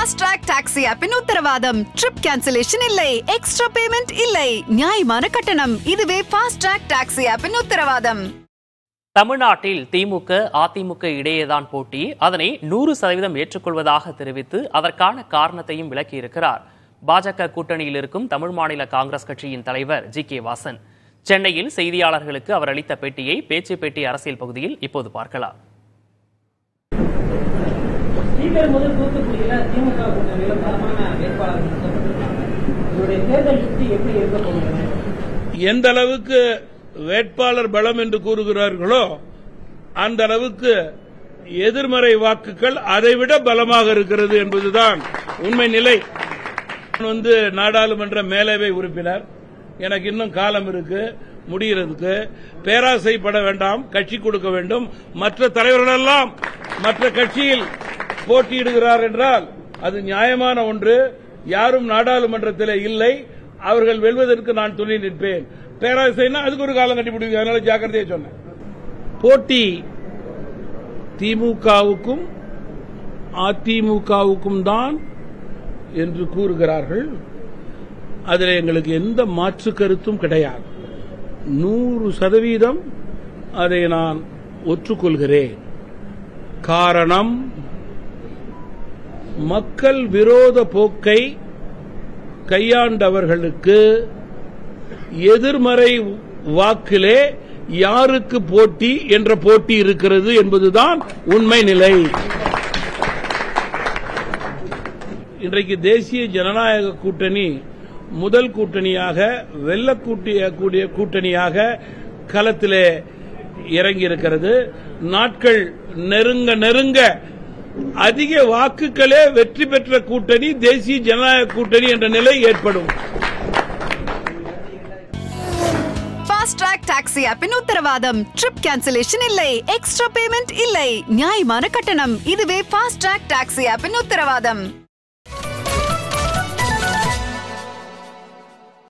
fast track taxi ஆப்பின் உத்தரவாதம் trip cancellation இல்லை எக்ஸ்ட்ரா பேமெண்ட் இல்லை நியாயமான கட்டணம் இதுவே ஃபாஸ்ட் ட்ராக் டாக்ஸி ஆப்பின் உத்தரவாதம் தமிழ்நாட்டில் திமுக அதிமுக இடையேதான் போட்டி அதனை நூறு சதவீதம் ஏற்றுக்கொள்வதாக தெரிவித்து அதற்கான காரணத்தையும் விளக்கியிருக்கிறார் பாஜக கூட்டணியில் இருக்கும் தமிழ் மாநில காங்கிரஸ் கட்சியின் தலைவர் ஜி கே வாசன் சென்னையில் செய்தியாளர்களுக்கு அவர் அளித்த பேட்டியை பேச்சு பேட்டி அரசியல் பகுதியில் இப்போது பார்க்கலாம் சீக்கிரம் முதல் தூத்துக்குடியில திமுக கூட்டணியில பலமான வேட்பாளர் நிறுத்தப்பட்டிருக்காங்க இவருடைய தேர்தல் யுக்தி எப்படி இருக்க போகிறது எந்த அளவுக்கு வேட்பாளர் பலம் என்று கூறுகிறார்களோ அந்த அளவுக்கு எதிர்மறை வாக்குகள் அதைவிட பலமாக இருக்கிறது என்பதுதான் உண்மை நிலை நான் வந்து நாடாளுமன்ற மேலவை உறுப்பினர் எனக்கு இன்னும் காலம் இருக்கு முடிகிறதுக்கு பேராசைப்பட வேண்டாம் கட்சி கொடுக்க வேண்டும் மற்ற தலைவர்களெல்லாம் மற்ற கட்சியில் போட்டியிடுகிறார் என்றால் அது நியாயமான ஒன்று யாரும் நாடாளுமன்றத்தில் இல்லை அவர்கள் வெல்வதற்கு நான் துணை நிற்பேன் பேராசைனா அதுக்கு ஒரு காலம் கட்டி பிடிக்கும் அதனால ஜாக்கிரதையா சொன்னேன் போட்டி திமுகவுக்கும் அதிமுகவுக்கும் தான் என்று கூறுகிறார்கள் அதில் எங்களுக்கு எந்த மாற்று கருத்தும் கிடையாது நூறு சதவீதம் அதை நான் ஒற்றுக்கொள்கிறேன் காரணம் மக்கள் விரோத போக்கை கையாண்டவர்களுக்கு எதிர்மறை வாக்கிலே யாருக்கு போட்டி என்ற போட்டி இருக்கிறது என்பதுதான் உண்மை நிலை இன்றைக்கு தேசிய ஜனநாயக கூட்டணி முதல் கூட்டணியாக வெல்லக்கூட்டிய கூடிய கூட்டணியாக களத்திலே இறங்கியிருக்கிறது நாட்கள் நெருங்க நெருங்க அதிக வாக்குகளே வெற்றி பெற்ற கூட்டணி தேசிய ஜனநாயக கூட்டணி என்ற நிலை ஏற்படும் ஃபாஸ்ட் ட்ராக் டாக்ஸி ஆப்பின் உத்தரவாதம் ட்ரிப் கேன்சலேஷன் இல்லை எக்ஸ்ட்ரா பேமெண்ட் இல்லை நியாயமான கட்டணம் இதுவே ஃபாஸ்ட் ட்ராக் டாக்ஸி ஆப்பின் உத்தரவாதம்